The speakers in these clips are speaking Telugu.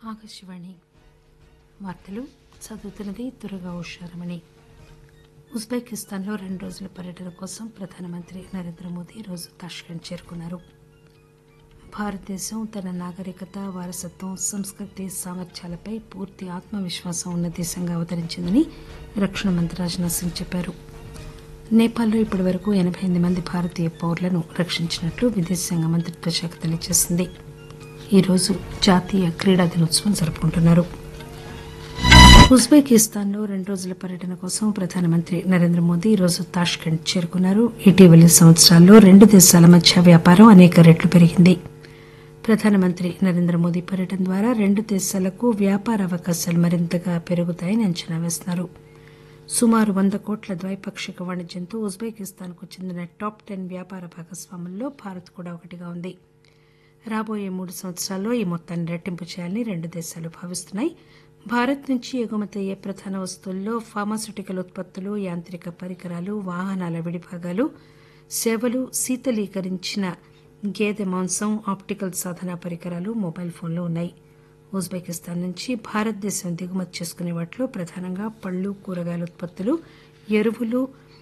ఆకాశవాణి వార్తలు చదువుతున్నది దుర్గా ఉషారమణి ఉజ్బెకిస్తాన్లో రెండు రోజుల పర్యటన కోసం ప్రధానమంత్రి నరేంద్ర మోదీ ఈరోజు తాష్కెంట్ చేరుకున్నారు భారతదేశం తన నాగరికత వారసత్వం సంస్కృతి సామర్థ్యాలపై పూర్తి ఆత్మవిశ్వాసం ఉన్న దేశంగా అవతరించిందని రక్షణ మంత్రి రాజ్నాథ్ సింగ్ చెప్పారు నేపాల్లో ఇప్పటి వరకు ఎనబై ఎనిమిది మంది భారతీయ పౌరులను రక్షించినట్లు విదేశాంగ మంత్రిత్వ శాఖ తెలియజేసింది ఈరోజు జాతీయ క్రీడా దినోత్సవం జరుపుకుంటున్నారు ఉజ్బెకిస్తాన్లో రెండు రోజుల పర్యటన కోసం ప్రధానమంత్రి నరేంద్ర మోదీ ఈరోజు తాష్కెంట్ చేరుకున్నారు ఇటీవలి సంవత్సరాల్లో రెండు దేశాల మధ్య వ్యాపారం అనేక రెట్లు పెరిగింది ప్రధానమంత్రి నరేంద్ర మోదీ పర్యటన ద్వారా రెండు దేశాలకు వ్యాపార అవకాశాలు మరింతగా పెరుగుతాయని అంచనా వేస్తున్నారు సుమారు వంద కోట్ల ద్వైపాక్షిక వాణిజ్యంతో ఉజ్బెకిస్తాన్కు చెందిన టాప్ టెన్ వ్యాపార భాగస్వాముల్లో భారత్ కూడా ఒకటిగా ఉంది రాబోయే మూడు సంవత్సరాల్లో ఈ మొత్తాన్ని రెట్టింపు చేయాలని రెండు దేశాలు భావిస్తున్నాయి భారత్ నుంచి ఎగుమతి అయ్యే ప్రధాన వస్తువుల్లో ఫార్మాస్యూటికల్ ఉత్పత్తులు యాంత్రిక పరికరాలు వాహనాల విడిభాగాలు సేవలు శీతలీకరించిన గేదె మాంసం ఆప్టికల్ సాధన పరికరాలు మొబైల్ ఫోన్లు ఉన్నాయి ఉజ్బెకిస్తాన్ నుంచి భారతదేశం దిగుమతి చేసుకునే వాటిలో ప్రధానంగా పళ్లు కూరగాయల ఉత్పత్తులు ఎరువులు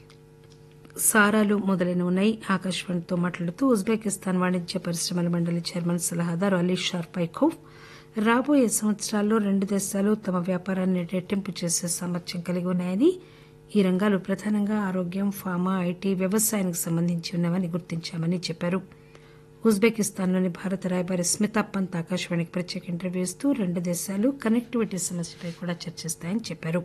సారాలు మొదలైన ఉన్నాయి ఆకాశవాణితో మాట్లాడుతూ ఉజ్బెకిస్తాన్ వాణిజ్య పరిశ్రమల మండలి చైర్మన్ సలహాదారు అలీ షార్ పైఖోవ్ రాబోయే సంవత్సరాల్లో రెండు దేశాలు తమ వ్యాపారాన్ని రెట్టింపు చేసే సామర్థ్యం కలిగి ఉన్నాయని ఈ రంగాలు ప్రధానంగా ఆరోగ్యం ఫార్మా ఐటీ వ్యవసాయానికి సంబంధించి ఉన్నవని గుర్తించామని చెప్పారు ఉజ్బెకిస్తాన్లోని భారత రాయబారి స్మితా పంత్ ఆకాశవాణికి ప్రత్యేక ఇంటర్వ్యూ ఇస్తూ రెండు దేశాలు కనెక్టివిటీ సమస్యపై కూడా చర్చిస్తాయని చెప్పారు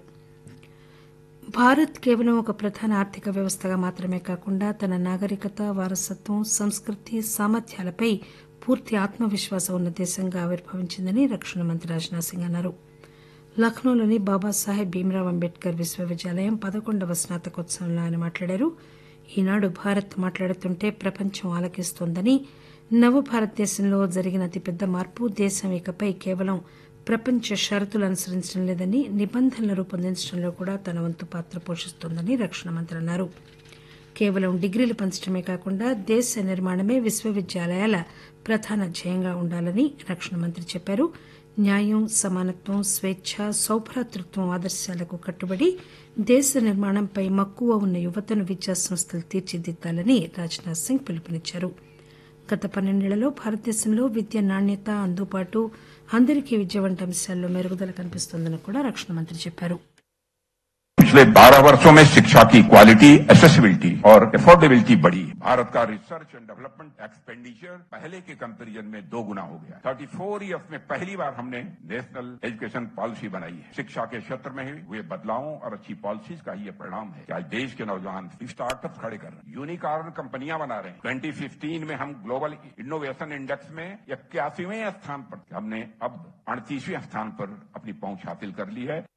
భారత్ కేవలం ఒక ప్రధాన ఆర్థిక వ్యవస్థగా మాత్రమే కాకుండా తన నాగరికత వారసత్వం సంస్కృతి సామర్థ్యాలపై పూర్తి ఆత్మవిశ్వాసం ఉన్న దేశంగా ఆవిర్భవించిందని రక్షణ మంత్రి రాజ్నాథ్ సింగ్ అన్నారు లక్నోలోని బాబాసాహెబ్ భీమ్రావ్ అంబేద్కర్ విశ్వవిద్యాలయం పదకొండవ స్నాతకోత్సవంలో ఆయన మాట్లాడారు ఈనాడు భారత్ మాట్లాడుతుంటే ప్రపంచం ఆలకిస్తోందని నవ భారతదేశంలో జరిగిన అతిపెద్ద మార్పు దేశం ఇకపై కేవలం ప్రపంచ షరతులు అనుసరించడం లేదని నిబంధనలు రూపొందించడంలో కూడా తన వంతు పాత్ర పోషిస్తోందని రక్షణ మంత్రి అన్నారు కేవలం డిగ్రీలు పంచడమే కాకుండా దేశ నిర్మాణమే విశ్వవిద్యాలయాల ప్రధాన ధ్యేయంగా ఉండాలని రక్షణ మంత్రి చెప్పారు న్యాయం సమానత్వం స్వేచ్ఛ సౌభ్రాతృత్వం ఆదర్శాలకు కట్టుబడి దేశ నిర్మాణంపై మక్కువ ఉన్న యువతను విద్యా సంస్థలు తీర్చిదిద్దాలని రాజ్నాథ్ సింగ్ పిలుపునిచ్చారు గత పన్నెండేళ్లలో భారతదేశంలో విద్య నాణ్యత అందుబాటు అందరికీ విద్య వంటి అంశాల్లో మెరుగుదల కనిపిస్తోందని కూడా రక్షణ మంత్రి చెప్పారు पिछले 12 वर्षों में शिक्षा की क्वालिटी एसेसिबिलिटी और अफोर्डेबिलिटी बढ़ी भारत का रिसर्च एंड डेवलपमेंट एक्सपेंडिचर पहले के कंपैरिजन में दो गुना हो गया 34 इयर्स में पहली बार हमने नेशनल एजुकेशन पॉलिसी बनाई है शिक्षा के क्षेत्र में हुए बदलावों और अच्छी पॉलिसीज का ये परिणाम है कि आज देश के नौजवान स्टार्टअप खड़े कर रहे हैं यूनिकॉर्न कंपनियां बना रहे हैं 2015 में हम ग्लोबल इनोवेशन इंडेक्स में इक्यासीवें स्थान पर थे। हमने अब अड़तीसवें स्थान पर अपनी पहुंच हासिल कर ली है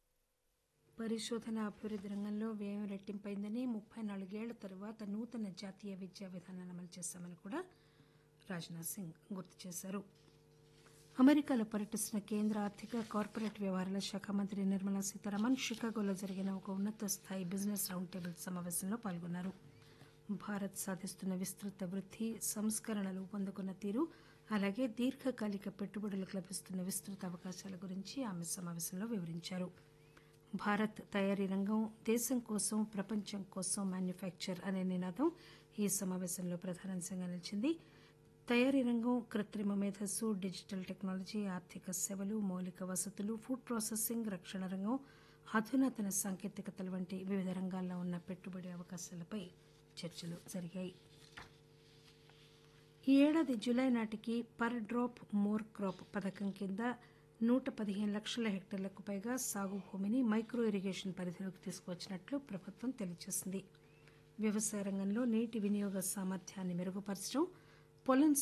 పరిశోధన అభివృద్ధి రంగంలో వ్యయం రెట్టింపైందని ముప్పై నాలుగేళ్ల తర్వాత నూతన జాతీయ విద్యా విధానాన్ని అమలు చేశామని కూడా రాజ్నాథ్ సింగ్ గుర్తు చేశారు అమెరికాలో పర్యటిస్తున్న కేంద్ర ఆర్థిక కార్పొరేట్ వ్యవహారాల శాఖ మంత్రి నిర్మలా సీతారామన్ షికాగోలో జరిగిన ఒక ఉన్నత స్థాయి బిజినెస్ రౌండ్ టేబుల్ సమావేశంలో పాల్గొన్నారు భారత్ సాధిస్తున్న విస్తృత వృద్ధి సంస్కరణలు పొందుకున్న తీరు అలాగే దీర్ఘకాలిక పెట్టుబడులకు లభిస్తున్న విస్తృత అవకాశాల గురించి ఆమె సమావేశంలో వివరించారు భారత్ తయారీ రంగం దేశం కోసం ప్రపంచం కోసం మ్యానుఫ్యాక్చర్ అనే నినాదం ఈ సమావేశంలో ప్రధానాంశంగా నిలిచింది తయారీ రంగం కృత్రిమ మేధస్సు డిజిటల్ టెక్నాలజీ ఆర్థిక సేవలు మౌలిక వసతులు ఫుడ్ ప్రాసెసింగ్ రక్షణ రంగం అధునాతన సాంకేతికతల వంటి వివిధ రంగాల్లో ఉన్న పెట్టుబడి అవకాశాలపై చర్చలు జరిగాయి ఈ ఏడాది జులై నాటికి పర్ డ్రాప్ మోర్ క్రాప్ పథకం కింద నూట పదిహేను లక్షల హెక్టార్లకు పైగా సాగు భూమిని మైక్రో ఇరిగేషన్ పరిధిలోకి తీసుకువచ్చినట్లు ప్రభుత్వం తెలియజేసింది వ్యవసాయ రంగంలో నీటి వినియోగ సామర్థ్యాన్ని మెరుగుపరచడం పొలం